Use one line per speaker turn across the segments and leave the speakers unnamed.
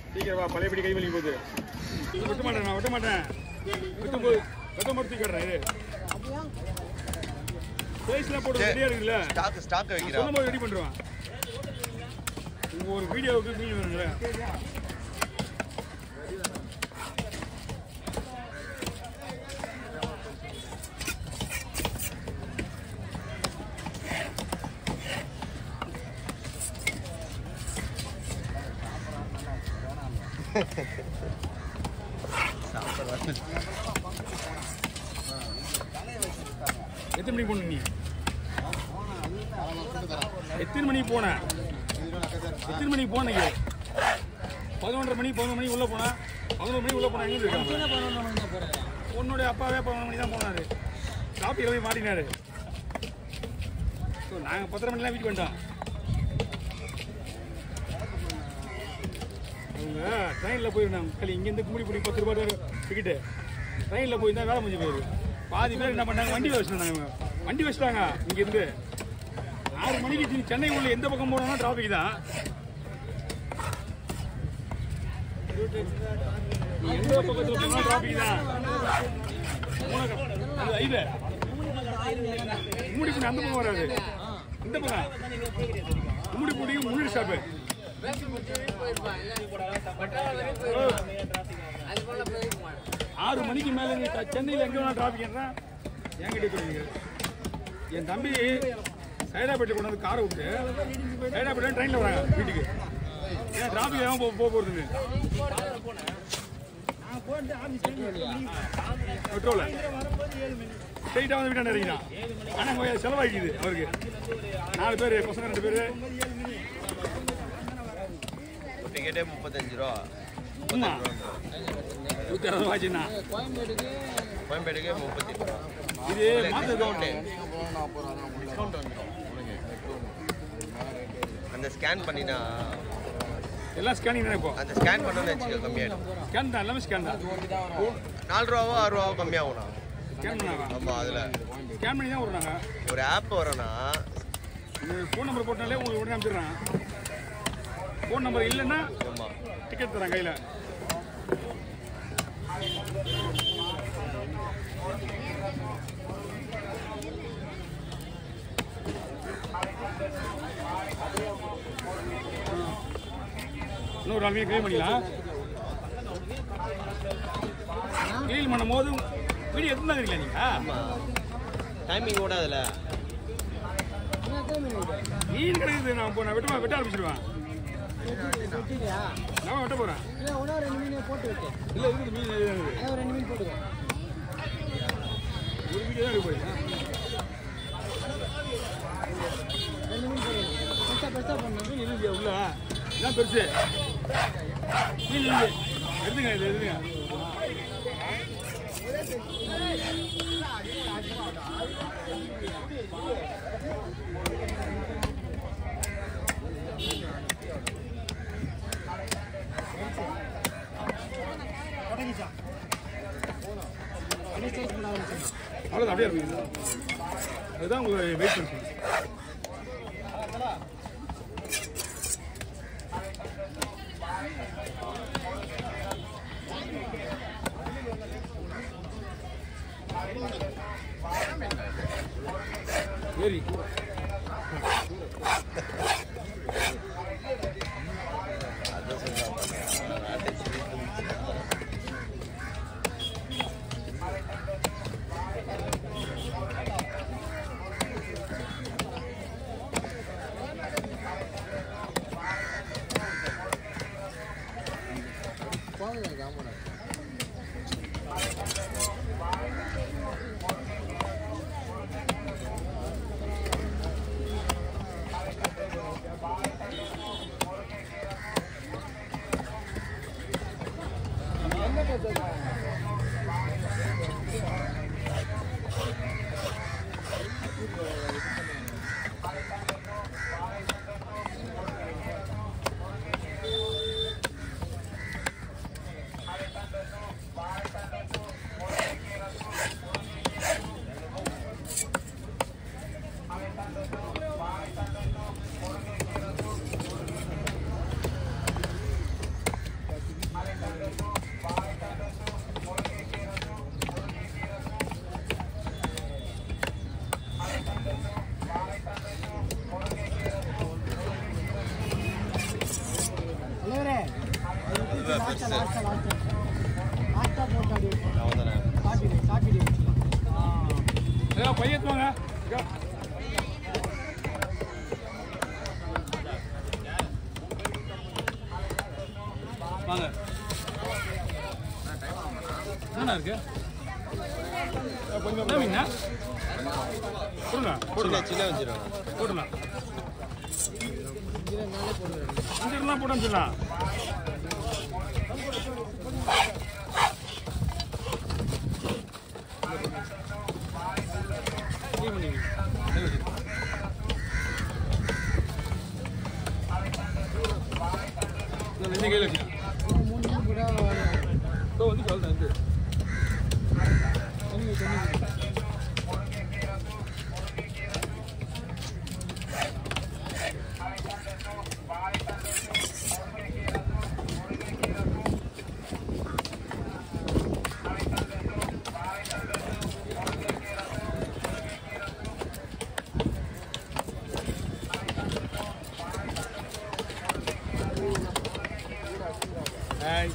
சீக்கிரம் வா பழையபடி கை வலி போகுது விட்ட மாட்டேன் நான் விட்ட மாட்டேன் விட்டு போய் வெட்ட மட்டும் தூக்கிடுறேன் இது பேஸ்லாம் போட்டு ரெடியா இருக்குல்ல
ஸ்டாக் ஸ்டாக்
நான்
வைக்கிறா
சொல்லும்போது ரெடி பண்ணுவேன் உங்க ஒரு வீடியோவுக்கு மீன் வேணுங்களே எத்தனை மணிக்கு போன நீ எத்தனை மணிக்கு போன எத்தனை மணிக்கு போனீங்க பதினொன்றரை மணி பதினொரு மணி உள்ள போனா பதினொரு மணி உள்ள போனா எங்க இருக்காங்க உன்னுடைய அப்பாவே பதினொரு மணி தான் போனாரு டிராஃபிக்கில் போய் மாட்டினாரு ஸோ நாங்கள் பத்தரை மணிலாம் வீட்டுக்கு வந்துட்டோம் அவங்க ட்ரெயினில் போயிருந்தாங்க மக்கள் இங்கேருந்து கும்படி போய் பத்து ரூபாய் டிக்கெட்டு ட்ரெயினில் போயிருந்தா வேலை முடிஞ்சு போயிருக்கு பாதி பேர் என்ன பண்ணாங்க வண்டி வச்சுருந்தாங்க வண்டி வச்சுட்டாங்க இங்கேருந்து ஆறு மணிக்கு தி- சென்னை உள்ள எந்த பக்கம் போனாலும் டிராஃபிக் தான் நீ எந்த பக்கத்தில் போனாலும் டிராஃபிக் தான் உனக்கு அது ஐது கும்முடி பூண்டி அந்த பக்கம் வராது இந்த பக்கம் கும்முடி பூண்டிக்கு முன்னாடி ஸ்டாப்பு ஆறு மணிக்கு மேலே நீ த- சென்னையில் எங்கே வேணா டிராஃபிக் என்ன என்கிட்ட சொல்லுங்க என் தம்பி சைதாப்பேட்டை கொண்டு வந்து காரை விட்டு சைதாப்பேட்டை ட்ரெயினில் வராங்க வீட்டுக்கு ஏன் டிராஃபிக் ஏன் போக போக போகிறது பெட்ரோல் ஸ்ட்ரைட்டாக வந்து வீட்டாண்ட இறங்கிட்டான் ஆனால் கொஞ்சம் செலவாகிக்குது அவருக்கு நாலு பேர் பசங்க ரெண்டு பேர்
டிக்கெட்டே முப்பத்தஞ்சு ரூபா
ஆமா நூற்றி அறுபது ரூபாய்ச்சுண்ணா
கோயம்பேடுக்கே முப்பத்தி ரூபா
இது மாற்று
டிஸ்கவுண்ட்டு டிஸ்கவுண்ட் வந்துடும் அந்த ஸ்கேன் பண்ணினா
எல்லாம் ஸ்கேனிங் தானே இப்போ
அந்த ஸ்கேன் பண்ணணும்னு வச்சுக்க கம்மியாயிடும்
ஸ்கேன் தான் எல்லாமே ஸ்கேன் தான்
நாலு ரூபாவோ ஆறு ரூபாவோ கம்மியாகும்ண்ணா
ஸ்கேன் பண்ணாங்க
ஆமாம் அதில்
ஸ்கேன் பண்ணி தான் விடுறாங்க
ஒரு ஆப் வரும்னா
ஃபோன் நம்பர் போட்டாலே உங்களுக்கு உடனே அனுப்பிச்சிடுறாங்க ஃபோன் நம்பர் இல்லைன்னா
ஆமாம்
டிக்கெட் தரேன் கையில் இன்னொரு நாள் க்ளீன் பண்ணிக்கலாம் க்ளீன் பண்ணும் போது வீடியோ எடுத்து தான் இருக்கீங்களா நீங்கள்
ஆமாம் டைமிங் கூட அதில்
மீன் கிடைக்குது நான் இப்போ நான் வெட்ட வெட்ட ஆரம்பிச்சிடுவேன் நான் வெட்ட போகிறேன் இல்லை இருக்குது மீன் நிறைய இருக்குது ஒரு வீடியோ தான் இருக்கு போய் மீன் இருக்கு உள்ள இதான் பெருசு மீன் இருக்கு எடுத்துங்க இது எடுத்துங்க அவ்வளோதான் அப்படியே இருக்குது அதுதான் உங்களுக்கு வெயிட் பண்ணுறேன் சரி
பெருசு
லாஸ்ட்டாக லாஸ்ட்டாக லாஸ்ட்டாக போட்டு அப்படி
அவன் தானே
காப்பி காப்பி வச்சுக்கலாம்
ஏதோ பையத்துவாங்க வாங்க என்னண்ணா இருக்கு கொஞ்சம் என்ன மீன் கொடுங்க
சின்ன
போடலாம்
சின்ன வச்சிருவாங்க
போடலாம் அஞ்சு போட்டு வந்துடலாம் clean பண்ணி வை. அப்படியே வச்சிரு. இந்த ரெண்டு கையில் வச்சுக்கேன்
மூணு மூணு கூட
இதோ வந்து சொல்றேன் இது
தண்ணி தண்ணி
Hey.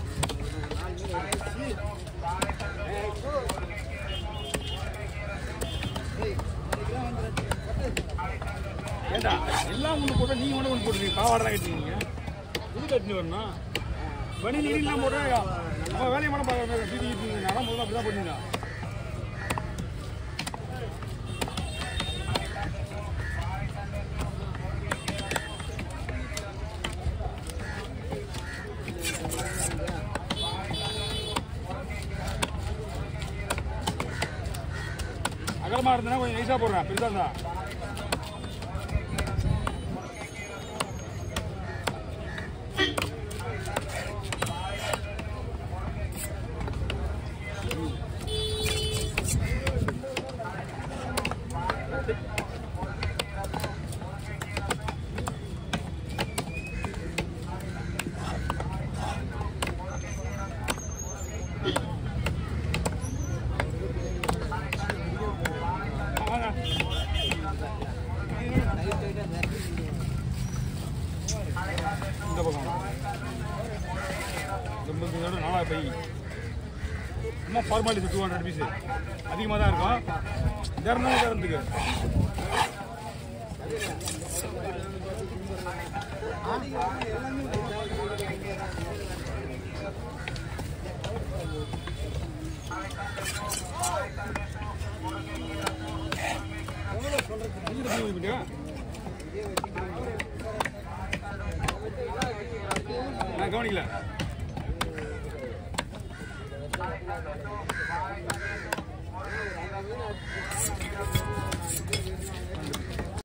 ஏண்டா எல்லாம் ஒன்று போட்டு நீங்க ஒன்று ஒன்று போட்டுருக்கீங்க பாவாடை கட்டிங்க இது கட்டினு வரணும் பனி நீர்லாம் போட்டு நம்ம வேலையை மட்டும் பார்க்குற சுற்றி நான் முதல்ல அப்படி தான் பண்ணிருந்தேன் அகலமாக இருந்ததுன்னா கொஞ்சம் நைஸாக போடுறேன் பெருசாக இருந்தா வாங்க இந்த பக்கம் எண்பத்தி ஏழு நாலாயிரம் பை சும்மா ஃபார்மாலிட்டி டூ ஹண்ட்ரட் பீஸு அதிகமாக தான் இருக்கும் திறந்தவங்க திறந்துக்கு நான் கவனிக்கல